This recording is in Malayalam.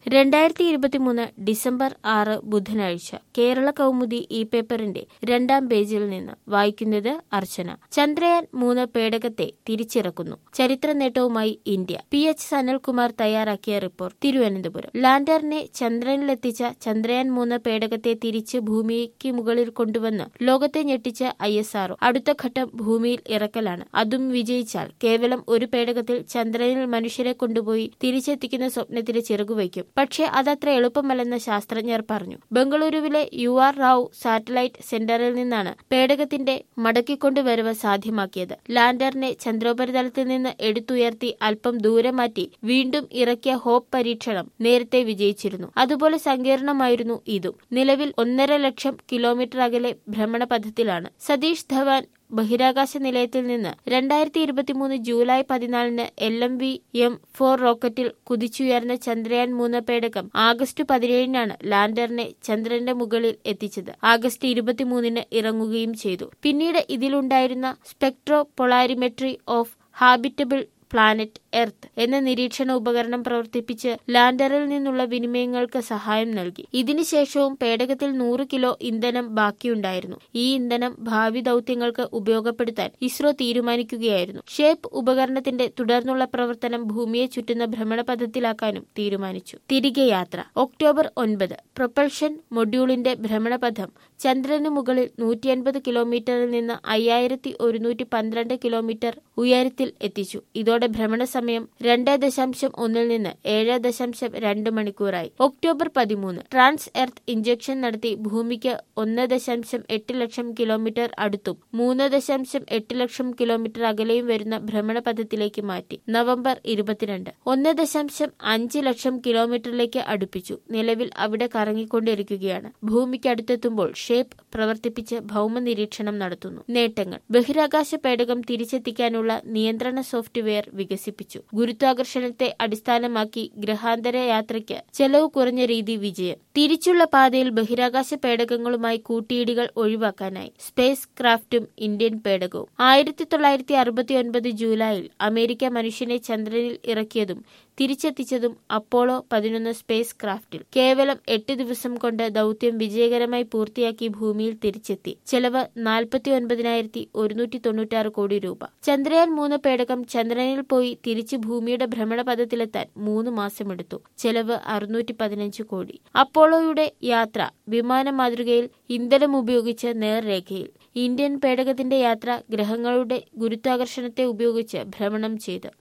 രണ്ടായിരത്തി ഇരുപത്തിമൂന്ന് ഡിസംബർ ആറ് ബുധനാഴ്ച കേരള കൗമുദി ഈ പേപ്പറിന്റെ രണ്ടാം പേജിൽ നിന്ന് വായിക്കുന്നത് അർച്ചന ചന്ദ്രയാൻ മൂന്ന് പേടകത്തെ തിരിച്ചിറക്കുന്നു ചരിത്ര നേട്ടവുമായി ഇന്ത്യ പി എച്ച് സനൽകുമാർ തയ്യാറാക്കിയ റിപ്പോർട്ട് തിരുവനന്തപുരം ലാൻഡറിനെ ചന്ദ്രനിലെത്തിച്ച ചന്ദ്രയാൻ മൂന്ന് പേടകത്തെ തിരിച്ച് ഭൂമിക്ക് മുകളിൽ കൊണ്ടുവന്ന് ലോകത്തെ ഞെട്ടിച്ച ഐ എസ് ആർഒ അടുത്ത ഘട്ടം ഭൂമിയിൽ ഇറക്കലാണ് അതും വിജയിച്ചാൽ കേവലം ഒരു പേടകത്തിൽ ചന്ദ്രനിൽ മനുഷ്യരെ കൊണ്ടുപോയി തിരിച്ചെത്തിക്കുന്ന സ്വപ്നത്തിന് ചിറകുവയ്ക്കും പക്ഷേ അതത്ര എളുപ്പമല്ലെന്ന് ശാസ്ത്രജ്ഞർ പറഞ്ഞു ബംഗളൂരുവിലെ യു ആർ റാവു സാറ്റലൈറ്റ് സെന്ററിൽ നിന്നാണ് പേടകത്തിന്റെ മടക്കിക്കൊണ്ടുവരവ് സാധ്യമാക്കിയത് ലാൻഡറിനെ ചന്ദ്രോപരിതലത്തിൽ നിന്ന് എടുത്തുയർത്തി അല്പം ദൂരെ മാറ്റി വീണ്ടും ഇറക്കിയ ഹോപ്പ് പരീക്ഷണം നേരത്തെ വിജയിച്ചിരുന്നു അതുപോലെ സങ്കീർണമായിരുന്നു ഇതും നിലവിൽ ഒന്നര ലക്ഷം കിലോമീറ്റർ അകലെ ഭ്രമണപഥത്തിലാണ് സതീഷ് ധവാൻ ബഹിരാകാശ നിലയത്തിൽ നിന്ന് രണ്ടായിരത്തി ഇരുപത്തിമൂന്ന് ജൂലൈ പതിനാലിന് L M V M four റോക്കറ്റിൽ കുതിച്ചുയർന്ന ചന്ദ്രയാൻ മൂന്ന് പേടകം ആഗസ്റ്റ് പതിനേഴിനാണ് ലാൻഡറിനെ ചന്ദ്രന്റെ മുകളിൽ എത്തിച്ചത് ആഗസ്റ്റ് ഇരുപത്തിമൂന്നിന് ഇറങ്ങുകയും ചെയ്തു പിന്നീട് ഇതിലുണ്ടായിരുന്ന spectropolarimetry of habitable planet Earth എന്ന നിരീക്ഷണ ഉപകരണം പ്രവർത്തിപ്പിച്ച് ലാൻഡറിൽ നിന്നുള്ള വിനിമയങ്ങൾക്ക് സഹായം നൽകി ഇതിനുശേഷവും പേടകത്തിൽ നൂറ് കിലോ ഇന്ധനം ബാക്കിയുണ്ടായിരുന്നു ഈ ഇന്ധനം ഭാവി ദൌത്യങ്ങൾക്ക് ഉപയോഗപ്പെടുത്താൻ ഇസ്രോ തീരുമാനിക്കുകയായിരുന്നു ഷേപ്പ് ഉപകരണത്തിന്റെ തുടർന്നുള്ള പ്രവർത്തനം ഭൂമിയെ ചുറ്റുന്ന ഭ്രമണപഥത്തിലാക്കാനും തീരുമാനിച്ചു തിരികെ യാത്ര ഒക്ടോബർ ഒൻപത് പ്രൊപ്പൽഷൻ മൊഡ്യൂളിന്റെ ഭ്രമണപഥം ചന്ദ്രന് മുകളിൽ നൂറ്റി അൻപത് കിലോമീറ്ററിൽ നിന്ന് അയ്യായിരത്തി ഒരുന്നൂറ്റി പന്ത്രണ്ട് കിലോമീറ്റർ ഉയരത്തിൽ എത്തിച്ചു ഇതോടെ ഭ്രമണ സമയം രണ്ട് ദശാംശം ഒന്നിൽ നിന്ന് ഏഴ് ദശാംശം രണ്ട് മണിക്കൂറായി ഒക്ടോബർ പതിമൂന്ന് ട്രാൻസ് എർത്ത് ഇഞ്ചക്ഷൻ നടത്തി ഭൂമിക്ക് ഒന്ന് ദശാംശം എട്ട് ലക്ഷം കിലോമീറ്റർ അടുത്തും മൂന്ന് ദശാംശം എട്ട് ലക്ഷം കിലോമീറ്റർ അകലെയും വരുന്ന ഭ്രമണപഥത്തിലേക്ക് മാറ്റി നവംബർ ഇരുപത്തിരണ്ട് ഒന്ന് ദശാംശം അഞ്ച് ലക്ഷം കിലോമീറ്ററിലേക്ക് അടുപ്പിച്ചു നിലവിൽ അവിടെ കറങ്ങിക്കൊണ്ടിരിക്കുകയാണ് ഭൂമിക്ക് അടുത്തെത്തുമ്പോൾ ഷേപ്പ് പ്രവർത്തിപ്പിച്ച് ഭൗമ നിരീക്ഷണം നടത്തുന്നു നേട്ടങ്ങൾ ബഹിരാകാശ പേടകം തിരിച്ചെത്തിക്കാനുള്ള നിയന്ത്രണ സോഫ്റ്റ്വെയർ വികസിപ്പിച്ചു ഗുരുത്വാകർഷണത്തെ അടിസ്ഥാനമാക്കി ഗ്രഹാന്തര യാത്രയ്ക്ക് ചെലവ് കുറഞ്ഞ രീതി വിജയം തിരിച്ചുള്ള പാതയിൽ ബഹിരാകാശ പേടകങ്ങളുമായി കൂട്ടിയിടികൾ ഒഴിവാക്കാനായി സ്പേസ് ക്രാഫ്റ്റും ഇന്ത്യൻ പേടകവും ആയിരത്തി തൊള്ളായിരത്തി അറുപത്തിയൊൻപത് ജൂലൈയിൽ അമേരിക്ക മനുഷ്യനെ ചന്ദ്രനിൽ ഇറക്കിയതും തിരിച്ചെത്തിച്ചതും അപ്പോളോ പതിനൊന്ന് സ്പേസ് ക്രാഫ്റ്റിൽ കേവലം എട്ട് ദിവസം കൊണ്ട് ദൌത്യം വിജയകരമായി പൂർത്തിയാക്കി ഭൂമിയിൽ തിരിച്ചെത്തി ചെലവ് നാൽപ്പത്തി ഒൻപതിനായിരത്തി ഒരുന്നൂറ്റി തൊണ്ണൂറ്റാറ് കോടി രൂപ ചന്ദ്രയാൻ മൂന്ന് പേടകം ചന്ദ്രനിൽ പോയി തിരിച്ച് ഭൂമിയുടെ ഭ്രമണപഥത്തിലെത്താൻ മൂന്ന് മാസമെടുത്തു ചെലവ് അറുന്നൂറ്റി പതിനഞ്ച് കോടി അപ്പോളോയുടെ യാത്ര വിമാന മാതൃകയിൽ ഇന്ധനം ഉപയോഗിച്ച് നേർരേഖയിൽ ഇന്ത്യൻ പേടകത്തിന്റെ യാത്ര ഗ്രഹങ്ങളുടെ ഗുരുത്വാകർഷണത്തെ ഉപയോഗിച്ച് ഭ്രമണം ചെയ്ത്